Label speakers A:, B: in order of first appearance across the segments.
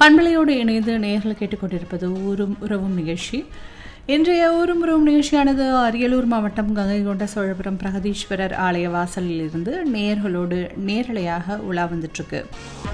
A: பண்பலையோடு இணைந்து நேர்கள் கேட்டுக்கொண்டிருப்பது ஊரும் உறவும் நிகழ்ச்சி இன்றைய ஊரும் உறவும் நிகழ்ச்சியானது அரியலூர் மாவட்டம் கங்கை கொண்ட சோழபுரம் பிரகதீஸ்வரர் ஆலய வாசலில் இருந்து நேர்களோடு நேரலையாக உலா வந்துட்டுருக்கு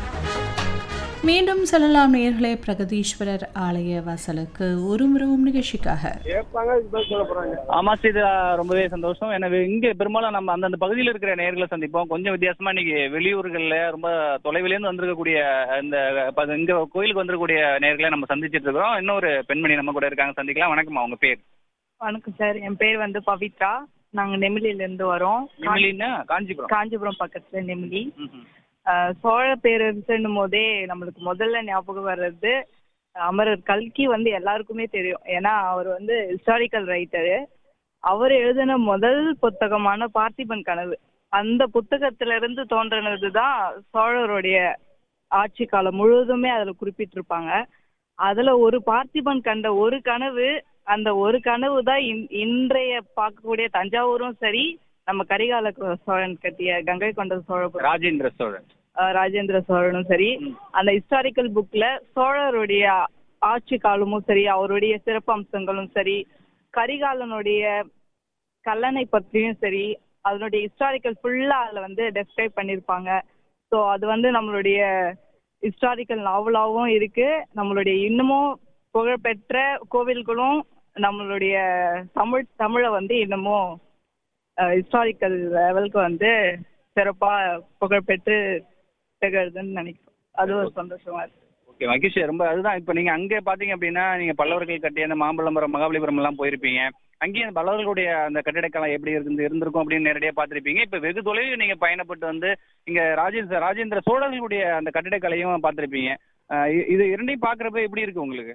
A: மீண்டும் செல்லலாம் நேர்களே பிரகதீஸ்வரர் ஆலய வாசலுக்கு ஊரும் உறவும் நிகழ்ச்சிக்காக
B: கேட்பாங்க இதுக்கு பதில் சொல்ல போறாங்க
C: ஆமா இது ரொம்பவே சந்தோஷம் எனவே இங்க பெரும்பாலும் நம்ம அந்தந்த பகுதியில் இருக்கிற நேர்களை சந்திப்போம் கொஞ்சம் வித்தியாசமா இன்னைக்கு வெளியூர்கள்ல ரொம்ப தொலைவிலேருந்து வந்திருக்கக்கூடிய இந்த ப- இங்க கோயிலுக்கு வந்திருக்கக்கூடிய நேர்களை நம்ம சந்திச்சிட்டு இருக்கிறோம் இன்னொரு பெண்மணி நம்ம கூட இருக்காங்க சந்திக்கலாம் வணக்கம் அவங்க பேர்
D: வணக்கம் சார் என் பேர் வந்து பவித்ரா நாங்க நெமிலில இருந்து வரோம்
C: நிமிலின்னா காஞ்சிபுரம்
D: காஞ்சிபுரம் பக்கத்துல நெமிலி
C: ம்ஹும்.
D: அஹ், சோழ பேரரசுன்னும் போதே நம்மளுக்கு முதல்ல ஞாபகம் வர்றது அமரர் கல்கி வந்து எல்லாருக்குமே தெரியும் ஏன்னா அவர் வந்து ஹிஸ்டாரிக்கல் ரைட்டரு அவர் எழுதின முதல் புத்தகமான பார்த்திபன் கனவு அந்த புத்தகத்துல இருந்து தோன்றினது தான் சோழருடைய ஆட்சி காலம் முழுவதுமே அதுல குறிப்பிட்டிருப்பாங்க அதுல ஒரு பார்த்திபன் கண்ட ஒரு கனவு அந்த ஒரு கனவு தான் இன்- இன்றைய பார்க்கக்கூடிய தஞ்சாவூரும் சரி நம்ம கரிகால கோ- சோழன் கட்டிய கங்கை கொண்ட சோழபுரம்
C: ராஜேந்திர சோழன்
D: அஹ் ராஜேந்திர சோழனும் சரி அந்த ஹிஸ்டாரிக்கல் புக்ல சோழருடைய ஆட்சி காலமும் சரி அவருடைய சிறப்பம்சங்களும் சரி கரிகாலனுடைய கல்லணை பற்றியும் சரி அதனுடைய ஹிஸ்டாரிக்கல் ஃபுல்லா அதுல வந்து டெஸ்கிரைப் பண்ணியிருப்பாங்க ஸோ அது வந்து நம்மளுடைய ஹிஸ்டாரிக்கல் நாவலாகவும் இருக்கு நம்மளுடைய இன்னமும் புகழ்பெற்ற கோவில்களும் நம்மளுடைய தமிழ் தமிழை வந்து இன்னமும் ஹிஸ்டாரிக்கல் லெவலுக்கு வந்து சிறப்பா புகழ்பெற்று திகழ்துன்னு நினைக்கிறோம் அது ஒரு சந்தோஷமா இருக்கு
C: ஓகே மகிழ்ச்சி ரொம்ப அதுதான் இப்போ நீங்க அங்கே பாத்தீங்க அப்படின்னா நீங்க பல்லவர்கள் கட்டிய அந்த மாம்பழம்பரம் மகாபலிபுரம் எல்லாம் போயிருப்பீங்க அங்கேயும் அந்த பல்லவர்களுடைய அந்த கட்டிடக்கலை எப்படி இருந்து இருந்திருக்கும் அப்படின்னு நேரடியாக பார்த்திருப்பீங்க இப்போ வெகு தொலைவில் நீங்க பயணப்பட்டு வந்து இங்க ராஜேந்திர ராஜேந்திர சோழர்களுடைய அந்த கட்டிடக்கலையும் பார்த்திருப்பீங்க அஹ் இ- இது இரண்டையும் பார்க்கறப்ப எப்படி இருக்கு உங்களுக்கு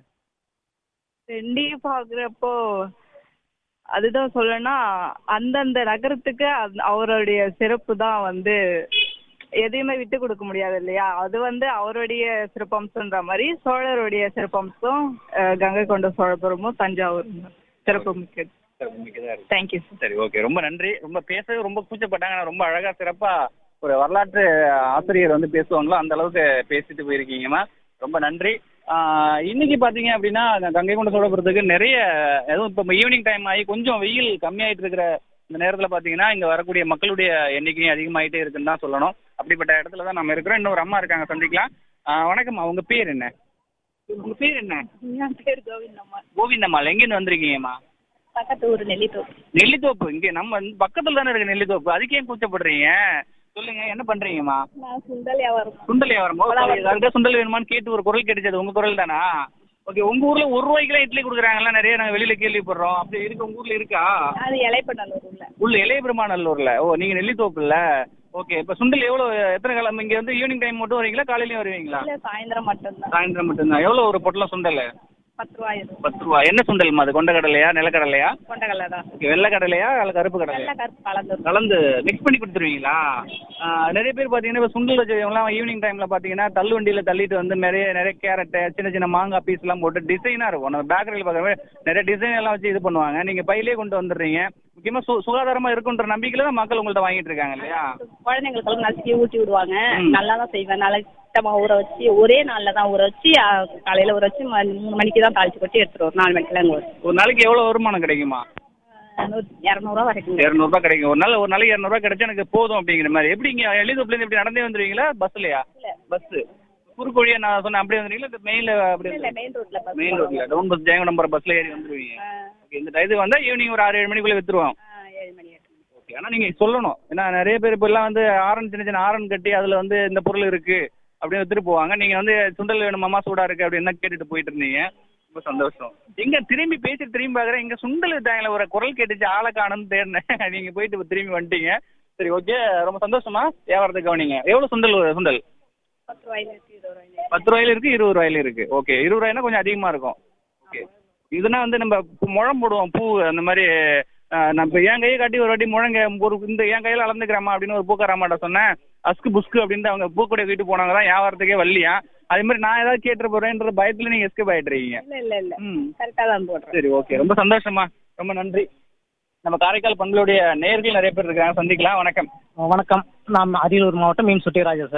D: ரெண்டையும் பாக்குறப்போ அதுதான் சொல்லணும்னா அந்தந்த நகரத்துக்கு அந்த- அவருடைய சிறப்பு தான் வந்து எதையுமே விட்டு கொடுக்க முடியாது இல்லையா அது வந்து அவருடைய சிறப்பம்சம்ன்ற மாதிரி சோழருடைய சிறப்பம்சம் அஹ், கங்கை கொண்ட சோழபுரமும் தஞ்சாவூரும் சிறப்பு மிக்கது தேங்க்யூ சார்
C: சரி ஓகே ரொம்ப நன்றி ரொம்ப பேசவே ரொம்ப கூச்சப்பட்டாங்க ஆனா ரொம்ப அழகா சிறப்பா ஒரு வரலாற்று ஆசிரியர் வந்து பேசுவாங்களோ அந்த அளவுக்கு பேசிட்டு போயிருக்கீங்கம்மா ரொம்ப நன்றி ஆஹ் இன்னைக்கு பாத்தீங்க அப்படின்னா அந்த கங்கை கொண்ட சோழபுரத்துக்கு நிறைய எதுவும் இப்போ ஈவினிங் டைம் ஆகி கொஞ்சம் வெயில் கம்மியாயிட்டு இருக்கிற இந்த நேரத்துல பாத்தீங்கன்னா இங்க வரக்கூடிய மக்களுடைய எண்ணிக்கையும் அதிகமாயிட்டே இருக்குன்னு தான் சொல்லணும் அப்படிப்பட்ட இடத்துல தான் நம்ம இருக்கிறோம் இன்னொரு அம்மா இருக்காங்க சந்திக்கலாம் ஆஹ் வணக்கம்மா உங்க பேர் என்ன உங்க பேர் என்ன
D: என் பேர் கோவிந்தம்மா
C: கோவிந்தம்மாள் எங்கேருந்து வந்திருக்கீங்கம்மா
D: பக்கத்து ஊர் நெல்லித்தோப்பு
C: நெல்லித்தோப்பு இங்க நம்ம இந்த பக்கத்துல தானே இருக்கு நெல்லித்தோப்பு அதுக்கே ஏன் கூச்சப்படுறீங்க சொல்லுங்க என்ன பண்றீங்கம்மா
D: நான் சுண்டல் வியாபாரம்
C: சுண்டல் வியாபாரமோ யாருக்கா சுண்டல் வேணுமான்னு கேட்டு ஒரு குரல் கிடைச்சது உங்க குரல் தானா ஓகே உங்க ஊர்ல ஒரு ரூபாய்க்குலாம் இட்லி கொடுக்குறாங்கல்ல நிறைய நாங்க வெளியில கேள்விப்படுறோம் அப்படி இருக்கு உங்க ஊர்ல இருக்கா
D: அது இலைப்பண்ணலூர் உள்ள
C: உள்ள இளைய பெருமாநல்லூர்ல ஓ நீங்க நெல்லித்தோப்புல ஓகே இப்ப சுண்டல் எவ்வளவு எத்தனை காலம் இங்க வந்து ஈவினிங் டைம் மட்டும் வரீங்களா காலையிலயும் வருவீங்களா
D: இல்ல சாயந்தரம் மட்டும்தான்
C: சாயந்தரம் மட்டும்தான் எவ்வளவு ஒரு பொட்டலம் சுண்டல்
D: பத்து ரூபாய் இருக்கும்
C: பத்து ரூபா என்ன சுண்டல்மா அது கொண்டக்கடலையா நிலக்கடலையா
D: கொண்டக்கடலை தான்
C: ஓகே வெள்ளை கடலையா அல்ல கருப்பு கடலையா
D: வெள்ளை கருப்பு கலந்து
C: கலந்து மிக்ஸ் பண்ணி கொடுத்துருவீங்களா ஆஹ் நிறைய பேர் பார்த்தீங்கன்னா இப்போ சுண்டல் வச்சவங்கலாம் ஈவினிங் டைமில் பார்த்தீங்கன்னா தள்ளு வண்டியில் தள்ளிட்டு வந்து நிறைய நிறைய கேரட்டு சின்ன சின்ன மாங்காய் பீஸ்லாம் போட்டு டிசைனாக இருக்கும் நம்ம பேக்கரியில் பார்க்குற நிறைய டிசைன் எல்லாம் வச்சு இது பண்ணுவாங்க நீங்கள் பையிலே கொண்டு வந்துடுறீங்க முக்கியமாக சு சுகாதாரமாக இருக்குன்ற நம்பிக்கையில் தான் மக்கள் உங்கள்கிட்ட வாங்கிட்டு இருக்காங்க இல்லையா
E: குழந்தைங்களுக்கெல்லாம் நசுக்கி ஊட்டி விடுவாங்க
C: ம்.
E: நல்லா தான் செய்வேன் நல்லா சுத்தமாக ஊற வச்சு ஒரே நாளில் தான் ஊற வச்சு ஆ, காலையில ஊற வச்சு ம- மூணு மணிக்கு தான் தாளிச்சு கொட்டி எடுத்துட்டு வரும் நாலு மணிக்கெல்லாம் இங்கே வரும்
C: ஒரு நாளைக்கு எவ்வளோ வருமானம் கிடைக்குமா
E: இரநூறுவா வரைக்கும்
C: இரநூறுபா கிடைக்கும் ஒரு நாள் ஒரு நாளைக்கு இரநூறுபா கிடைச்சா எனக்கு போதும் அப்படிங்கிற மாதிரி எப்படி இங்கே எளிதோப்புலேருந்து எப்படி நடந்தே வந்துருவீங்களா பஸ்லையா பஸ்ஸு குறுக்கு வழியா நான் சொன்னேன் அப்படியே வந்துருவீங்களா இந்த மெயினில் அப்படி
E: இல்லை மெயின் ரோட்ல பஸ்
C: மெயின் ரோட்டில் டவுன் பஸ் ஜெயங்க நம்பர் பஸ்ஸில் ஏறி வந்துருவீங்க ஓகே இந்த டயத்துக்கு வந்தால் ஈவினிங் ஒரு ஆறு ஏழு மணிக்குள்ளே விற்றுருவோம்
E: ஏழு மணி எட்டு மணி
C: ஓகே ஆனால் நீங்கள் சொல்லணும் ஏன்னா நிறைய பேர் இப்போ எல்லாம் வந்து ஆரன் சின்ன சின்ன ஆரன் கட்டி அதில் வந்து இந்த பொருள் இருக்கு அப்படின்னு வித்துட்டு போவாங்க நீங்கள் வந்து சுண்டல் வேணுமாமா சூடாக இருக்கு அப்படின்னு தான் கேட்டுட்டு போயிட்டு இருந்தீங்க ரொம்ப சந்தோஷம் எங்க திரும்பி பேசிட்டு திரும்பி பார்க்குறேன் இங்கே சுண்டல் வித்தாங்களே ஒரு குரல் கேட்டுச்சு ஆளை காணும்னு தேடினேன் நீங்கள் போயிட்டு இப்ப திரும்பி வந்துட்டீங்க சரி ஓகே ரொம்ப சந்தோஷமா வியாபாரத்துக்கு கவனிங்க எவ்வளோ சுண்டல் சுண்டல்
E: பத்து ரூபாயில இருக்கு இருபது ரூபாயில
C: பத்து ரூபாயில இருக்கு இருபது ரூபாயில இருக்கு ஓகே இருபது ரூபாய்னா கொஞ்சம் அதிகமா இருக்கும் ஓகே இதுனா வந்து நம்ம பூ- முழம் போடுவோம் பூ அந்த மாதிரி அஹ், நான் இப்போ என் கையை காட்டி ஒரு வாட்டி முழங்க ஒரு இந்த என் கையில அளந்துக்கிறேம்மா அப்படின்னு ஒரு பூக்காரம்மாட்ட சொன்னேன் அஸ்கு புஸ்கு அப்படின்னு அவங்க பூக்கூடைய வீட்டு போனாங்க தான் வியாபாரத்துக்கே வரலையா அதே மாதிரி நான் ஏதாவது கேட்டு போறேன்ற பயத்துல நீங்க எஸ்கேப் ஆயிட்டுறீங்க
E: இல்லை இல்லை இல்லை
C: ம்
E: கரெக்டாக தான் போடுறேன்
C: சரி ஓகே ரொம்ப சந்தோஷமா ரொம்ப நன்றி நம்ம காரைக்கால் பண்புகளுடைய நேர்கள் நிறைய பேர் இருக்காங்க சந்திக்கலாம் வணக்கம்
B: வணக்கம் நான் அரியலூர் மாவட்டம் மீன் சுட்டிராஜா சார்